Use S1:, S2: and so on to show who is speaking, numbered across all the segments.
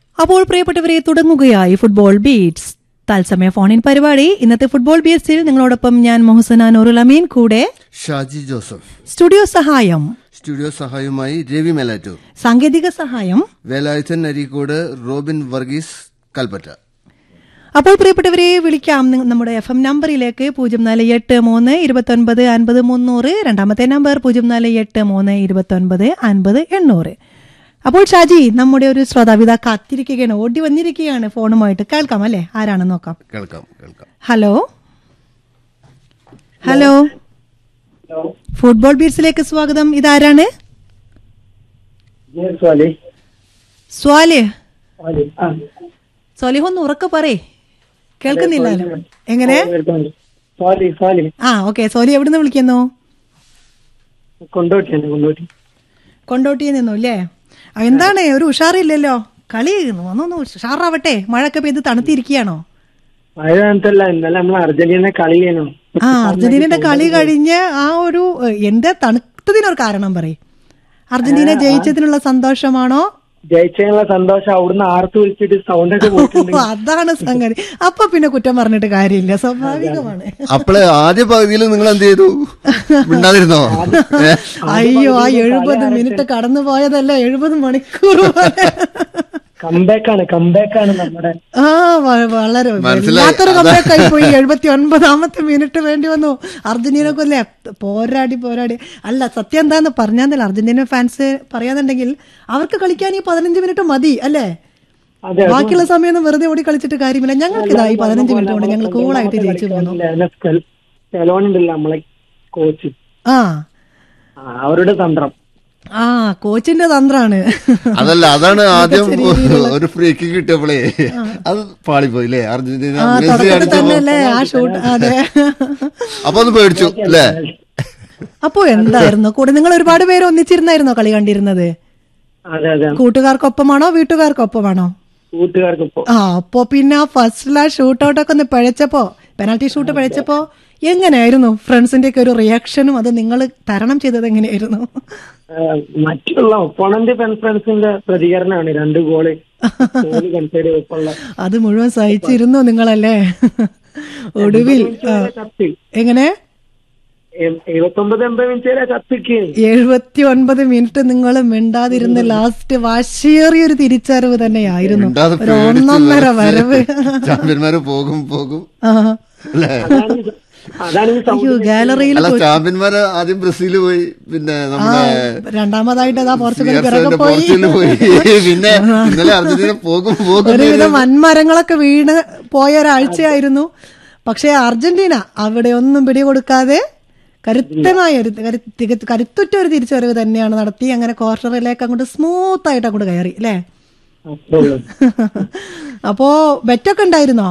S1: അപ്പോൾ പ്രിയപ്പെട്ടവരെ തുടങ്ങുകയായി football beats തത്സമയ ഫോണിൻ പരിപാടി ഇന്നത്തെ ഫുട്ബോൾ ബീറ്റ്സിൽ നിങ്ങളോടൊപ്പം ഞാൻ മൊഹസന നൂറുൽ അമീൻ കൂടെ
S2: ഷാജി ജോസഫ്
S1: സ്റ്റുഡിയോ സഹായം
S2: സ്റ്റുഡിയോ സഹായവുമായി രവി മെലാറ്റൂർ
S1: സാങ്കേതിക സഹായം
S2: വേലായുധൻ അരീക്കോട് റോബിൻ വർഗീസ് കൽപ്പറ്റ
S1: അപ്പോൾ പ്രിയപ്പെട്ടവരെ വിളിക്കാം നി- നമ്മുടെ എഫ് എം നമ്പറിലേക്ക് പൂജ്യം നാല് എട്ട് മൂന്ന് ഇരുപത്തൊൻപത് അൻപത് മുന്നൂറ് രണ്ടാമത്തെ നമ്പർ പൂജ്യം നാല് എട്ട് മൂന്ന് ഇരുപത്തൊൻപത് അൻപത് എണ്ണൂറ് അപ്പോൾ ഷാജി നമ്മുടെ ഒരു ശ്രോതാവിത കാത്തിരിക്കുകയാണ് ഓടി വന്നിരിക്കുകയാണ് ഫോണുമായിട്ട് കേൾക്കാം അല്ലേ ആരാണെന്ന് നോക്കാം
S2: കേൾക്കാം കേൾക്കാം
S1: ഹലോ ഹലോ ഫുട്ബോൾ ബീറ്റ്സിലേക്ക് സ്വാഗതം ഇതാരാണ്
S3: Yes, Wally.
S1: സ്വാലിഹ്
S3: Wally. ആ.
S1: സ്വാലിഹ് ഒന്ന് ഉറക്കെ പറയേ കേൾക്കുന്നില്ലല്ലോ എങ്ങനെ
S3: കേൾക്കുന്നുണ്ട്. സ്വാലി സ്വാലി
S1: ആ ഓക്കെ സോലി എവിടുന്ന് വിളിക്കുന്നു
S3: കൊണ്ടോട്ടിയാണ് കൊണ്ടോട്ടി
S1: കൊണ്ടോട്ടിയിൽ നിന്നു അല്ലേ ആ, എന്താണ് ഒരു ഉഷാറില്ലല്ലോ കളി ഒന്നൊന്ന് ഉഷാറാവട്ടെ മഴയൊക്കെ പെയ്ത് തണുത്തിരിക്കുകയാണോ
S3: മഴ കാലത്തല്ല ഇന്നലെ നമ്മൾ അർജന്റീന കളി ചെയ്യണം
S1: ആ അർജന്റീനയുടെ കളി കഴിഞ്ഞ് ആ ഒരു ഏഹ്, എന്താ തണുത്തതിനൊരു കാരണം പറയും അർജന്റീന ജയിച്ചതിനുള്ള സന്തോഷമാണോ
S3: ജയിച്ചതിനുള്ള സന്തോഷം അവിടുന്ന് ആർത്ത് വിളിച്ചിട്ട് സൗണ്ട് ഒക്കെ പോയിട്ടുണ്ട്
S1: ഓ, അതാണ് സംഗതി അപ്പൊ പിന്നെ കുറ്റം പറഞ്ഞിട്ട് കാര്യമില്ല സ്വാഭാവികമാണ്
S2: അപ്പോള് ആദ്യ പകുതിയിൽ നിങ്ങൾ എന്ത് ചെയ്തു മിണ്ടാതിരുന്നോ ഏ?
S1: അയ്യോ ആ എഴുപത് മിനിറ്റ് കടന്നു പോയതല്ല എഴുപത് മണിക്കൂർ പോലെ
S3: കംബാക്കാണ് കംബാക്കാണ് നമ്മുടെ
S1: ആ വ- വളരെ
S2: മനസ്സിലായി.
S1: വല്ലാത്തൊരു കമ്പയൊക്കെ പോയി എഴുപത്തി ഒൻപതാമത്തെ മിനിറ്റ് വേണ്ടി വന്നു അർജന്റീന കൊല്ലേ പോരാടി പോരാടി അല്ല സത്യം എന്താന്ന് പറഞ്ഞാൽ അർജന്റീന ഫാൻസ് പറയാന്നുണ്ടെങ്കിൽ അവർക്ക് കളിക്കാൻ ഈ പതിനഞ്ച് മിനിറ്റ് മതി അല്ലേ
S3: അതെ
S1: ബാക്കിയുള്ള സമയം വെറുതെ ഓടി കളിച്ചിട്ട് കാര്യമില്ല ഞങ്ങൾക്ക് ഇതാ ഈ പതിനഞ്ച് മിനിറ്റ് കൊണ്ട് ഞങ്ങൾ കൂളായിട്ട് ജയിച്ചു പോന്നു
S3: ഉണ്ടല്ലോ നമ്മളെ കോച്ച്
S1: ആ
S3: അവരുടെ തന്ത്രം
S1: ആ കോച്ചിന്റെ തന്ത്രാണ്
S2: അതല്ല അതാണ് ആദ്യം ഒരു ഫ്രീക്ക് കിട്ടിയപ്പോഴേ അത് പാളിപ്പോയി അല്ലേ അർജന്റീന
S1: ആ
S2: മെസ്സി
S1: തുടക്കത്തിൽ
S2: അടിച്ചപ്പോ
S1: തന്നെ അല്ലേ ആ ഷൂട്ട് അതെ
S2: അപ്പൊ ഒന്ന് പേടിച്ചു അല്ലേ
S1: അപ്പോ എന്തായിരുന്നു കൂടെ നിങ്ങൾ ഒരുപാട് പേര് ഒന്നിച്ചിരുന്നായിരുന്നോ കളി കണ്ടിരുന്നത്
S3: അതെ അതെ
S1: കൂട്ടുകാർക്കൊപ്പമാണോ വീട്ടുകാർക്കൊപ്പമാണോ
S3: കൂട്ടുകാർക്കിപ്പോ
S1: ആ അപ്പോ പിന്നെ ആ ഫസ്റ്റിൽ ആ ഷൂട്ട് ഔട്ടൊക്കെ ഒന്ന് പിഴച്ചപ്പോ പെനാൽറ്റി ഷൂട്ട് പിഴച്ചപ്പോ എങ്ങനെയായിരുന്നു ഫ്രണ്ട്സിന്റെ ഒക്കെ ഒരു റിയാക്ഷനും അത് നിങ്ങൾ തരണം ചെയ്തത് എങ്ങനെയായിരുന്നു
S3: ആ, മറ്റുള്ള ഒപ്പോണന്റ് ഫ്രണ്ട്സിന്റെ പ്രതികരണമാണ് രണ്ട് ഗോള് ഗോള് കൺസൈഡ് ചെയ്തപ്പോഴുള്ള
S1: അത് മുഴുവൻ സഹിച്ചിരുന്നു നിങ്ങളല്ലേ ഒടുവിൽ ആ,
S3: കത്ത്
S1: എങ്ങനെ
S3: എഴുപത്തൊമ്പത് എൺപത് മിനിറ്റ് വരെ കത്തിക്ക്
S1: എഴുപത്തി ഒൻപത് മിനിറ്റ് നിങ്ങൾ മിണ്ടാതിരുന്ന് ലാസ്റ്റ് വാശിയേറിയൊരു തിരിച്ചറിവ് തന്നെയായിരുന്നു
S2: മിണ്ടാതെ
S1: ഒരു
S2: പേടിച്ച്
S1: ഒന്നൊന്നര
S2: വിറച്ച്
S1: വരവ്
S2: ചാമ്പ്യന്മാര് പോകും പോകും
S1: ആ
S2: അല്ലേ
S3: അതാണ് ഈ- അതാണ് ഈ
S1: അയ്യോ ഗാലറിയിൽ
S2: അല്ല ചാമ്പ്യന്മാര് ആദ്യം ബ്രസീല് പോയി പിന്നെ നമ്മുടെ
S1: രണ്ടാമതായിട്ട് അതാ പോർച്ചുഗൽ
S2: CR7
S1: പിറകെ
S2: ന്റെ
S1: പോയി
S2: പോർച്ചുഗലിൽ പോയി പിന്നെ ഇന്നലെ അർജന്റീന പോകും പോകും
S1: ഒരുവിധം വൻമരങ്ങളൊക്കെ വീണ് പോയ ഒരാഴ്ചയായിരുന്നു പക്ഷേ അർജന്റീന അവിടെ ഒന്നും പിടികൊടുക്കാതെ കരുത്തമായ ഒരു കരു- തിക- കരുത്തുറ്റ ഒരു തിരിച്ചുവരവ് തന്നെയാണ് നടത്തി അങ്ങനെ ക്വാർട്ടറിലേക്ക് അങ്ങോട്ട് സ്മൂത്ത് ആയിട്ട് അങ്ങോട്ട് കയറി അല്ലേ
S3: അത്രേ ഉള്ളൂ.
S1: അപ്പോ ബെറ്റൊക്കെ ഉണ്ടായിരുന്നോ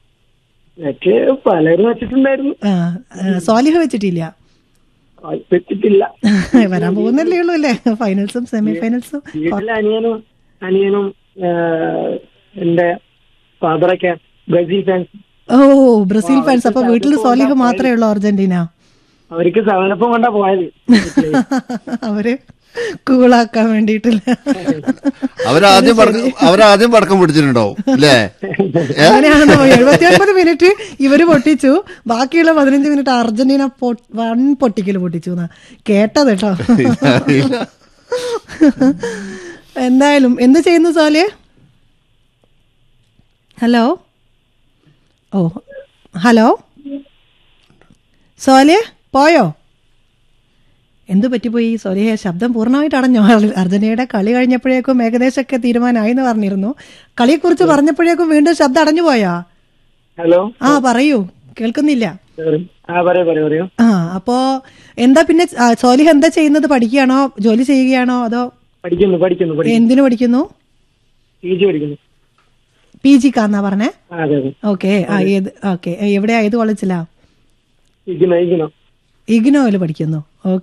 S3: എനിക്ക് പലരും വെച്ചിട്ടുണ്ടായിരുന്നു
S1: ആ, ആ, സ്വാലിഹ വെച്ചിട്ടില്ല
S3: ആ, വെച്ചിട്ടില്ല
S1: വരാൻ പോകുന്നല്ലേ ഉള്ളൂ അല്ലേ ഫൈനൽസും സെമി ഫൈനൽസും
S3: വീട്ടിലെ അനിയനും അനിയനും ആ, എന്റെ ഫാദറൊക്കെ ബ്രസീൽ ഫാൻസ്
S1: ഓ ബ്രസീൽ ഫാൻസ് അപ്പൊ വീട്ടിൽ സ്വാലിഹ മാത്രമേ ഉള്ളൂ അർജന്റീന
S3: അവർക്ക് സെവനപ്പം കൊണ്ടാ പോയത്
S1: അവര് കൂളാക്കാൻ വേണ്ടിയിട്ടില്ല
S2: അവരാദ്യം പടക്കം അവരാദ്യം പടക്കം പിടിച്ചിട്ടുണ്ടാവും അല്ലേ
S1: അങ്ങനെയാണെന്ന് പോയി എഴുപത്തി ഒൻപത് മിനിറ്റ് ഇവര് പൊട്ടിച്ചു ബാക്കിയുള്ള പതിനഞ്ച് മിനിറ്റ് അർജന്റീന പൊ- വൻ പൊട്ടിക്കൽ പൊട്ടിച്ചു എന്നാ കേട്ടത് കേട്ടോ
S2: അറിയില്ല.
S1: എന്തായാലും എന്ത് ചെയ്യുന്നു സോലിയ ഹലോ ഓ ഹലോ സോലിയ പോയോ എന്തു പറ്റിപ്പോയി സോലിയ ശബ്ദം പൂർണ്ണമായിട്ട് അടഞ്ഞോ അർജന്റീനയുടെ കളി കഴിഞ്ഞപ്പോഴേക്കും ഏകദേശമൊക്കെ തീരുമാനമായി എന്ന് പറഞ്ഞിരുന്നു കളിയെക്കുറിച്ച് പറഞ്ഞപ്പോഴേക്കും വീണ്ടും ശബ്ദം അടഞ്ഞു പോയാ
S3: ഹലോ
S1: ആ പറയൂ കേൾക്കുന്നില്ല
S3: ആ പറയൂ പറയൂ പറയൂ
S1: ആ അപ്പോ എന്താ പിന്നെ ആ, സോലിഹ് എന്താ ചെയ്യുന്നത് പഠിക്കുകയാണോ ജോലി ചെയ്യുകയാണോ അതോ
S3: പഠിക്കുന്നു പഠിക്കുന്നു പഠിക്കുന്നു
S1: എന്തിനു പഠിക്കുന്നു
S3: പി ജി പഠിക്കുന്നു
S1: പി ജിക്കാന്നാ പറഞ്ഞേ
S3: ആ, അതെ അതെ
S1: ഓക്കെ ആ ഏത് ഓക്കെ എവിടെയാ ഏത് കോളേജിലാ
S3: ഇരിക്കുന്നു ഇരിക്കുന്നു
S1: ഇഗ്നോയിൽ പഠിക്കുന്നു